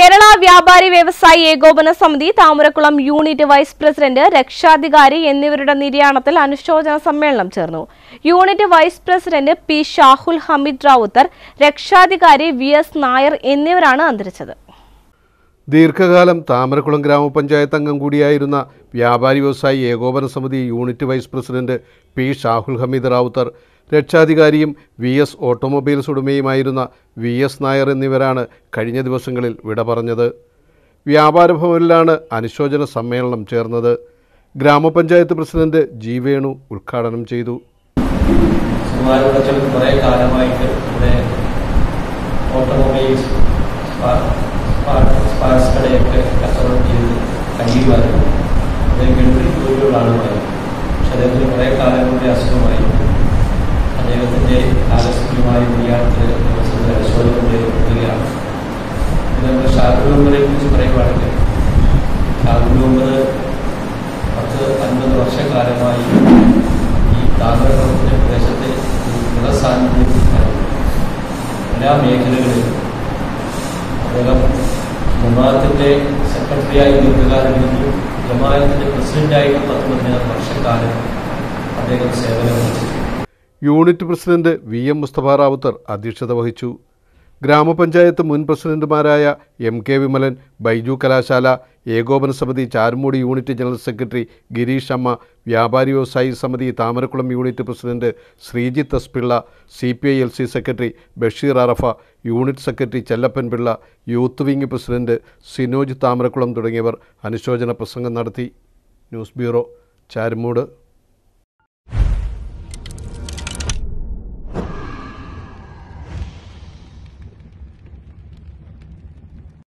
കേരള വ്യാപാരി വ്യവസായി ഏകോപന സമിതി താമരക്കുളം യൂണിറ്റ് വൈസ് പ്രസിഡന്റ് രക്ഷാധികാരി എന്നിവരുടെ നിര്യാണത്തിൽ അനുശോചന സമ്മേളനം ചേർന്നു unit vice president P Shahul Hameed Rowther രക്ഷാധികാരി വി എസ് നായർ എന്നിവരാണ് അന്തരിച്ചത് ദീർഘകാലം താമരക്കുളം ഗ്രാമപഞ്ചായത്ത് അംഗം കൂടിയായിരുന്ന വ്യാപാരി വ്യവസായി ഏകോപന സമിതി unit vice president P Shahul Hameed Rowther രക്ഷാധികാരിയും വി എസ് ഓട്ടോമൊബൈൽസ് ഉടമയുമായിരുന്ന വി എസ് നായർ എന്നിവരാണ് കഴിഞ്ഞ ദിവസങ്ങളിൽ വിട പറഞ്ഞത് വ്യാപാര ഭവനിലാണ് അനുശോചന സമ്മേളനം ചേർന്നത് ഗ്രാമപഞ്ചായത്ത് പ്രസിഡന്റ് ജി വേണു ഉദ്ഘാടനം ചെയ്തു സുമാരവിളച്ചൽ കുറേ കാലമായിട്ട് ഇവിടെ ഓട്ടോമൊബൈൽസ് സ്പാർക്സ് കടയൊക്കെ കച്ചവടം ചെയ്ത് കഴിയുമായിരുന്നു അദ്ദേഹം ഗൾഫിൽ ജോലിയുള്ള ആളുമായിരുന്നു പക്ഷെ അദ്ദേഹത്തിന് കുറേ കാലം കൊണ്ട് അസുഖമായി അദ്ദേഹത്തിൻ്റെ ആലസ്യമായ നിര്യാണത്തിൽ ദിവസത്തിൽ അനുശോചനം രേഖപ്പെടുത്തുകയാണ് പിന്നെ നമ്മൾ ഷാഹുൽ മുഹമ്മദിനെ കുറിച്ച് പറയുവാണെങ്കിൽ ഷാഹുൽ മുഹമ്മദ് പത്ത് അൻപത് വർഷക്കാലമായി ഈ താമരക്കുളത്തിൻ്റെ പ്രദേശത്തെ ഗുണസാന്നിധ്യം എല്ലാ മേഖലകളിലും അദ്ദേഹം ജമാഅത്തിൻ്റെ സെക്രട്ടറിയായി ദീർഘകാലമെങ്കിലും ജമാഅത്തിൻ്റെ പ്രസിഡന്റായിട്ട് പത്ത് പതിനാറ് വർഷക്കാലം അദ്ദേഹം സേവനമനുഷ്ഠിച്ചു unit president V M Mustafa Rowther അധ്യക്ഷത വഹിച്ചു ഗ്രാമപഞ്ചായത്ത് മുൻ പ്രസിഡന്റുമാരായ എം കെ വിമലൻ ബൈജു കലാശാല ഏകോപന സമിതി Charumoodi unit general secretary Gireesh അമ്മ വ്യാപാരി വ്യവസായി സമിതി Thamarakulam unit president Sreejith S Pillai C P I L C secretary Basheer Arafa unit secretary Chellappan Pillai youth wing president Sinoj Thamarakulam തുടങ്ങിയവർ അനുശോചന പ്രസംഗം നടത്തി ന്യൂസ് ബ്യൂറോ ചാരുമൂട്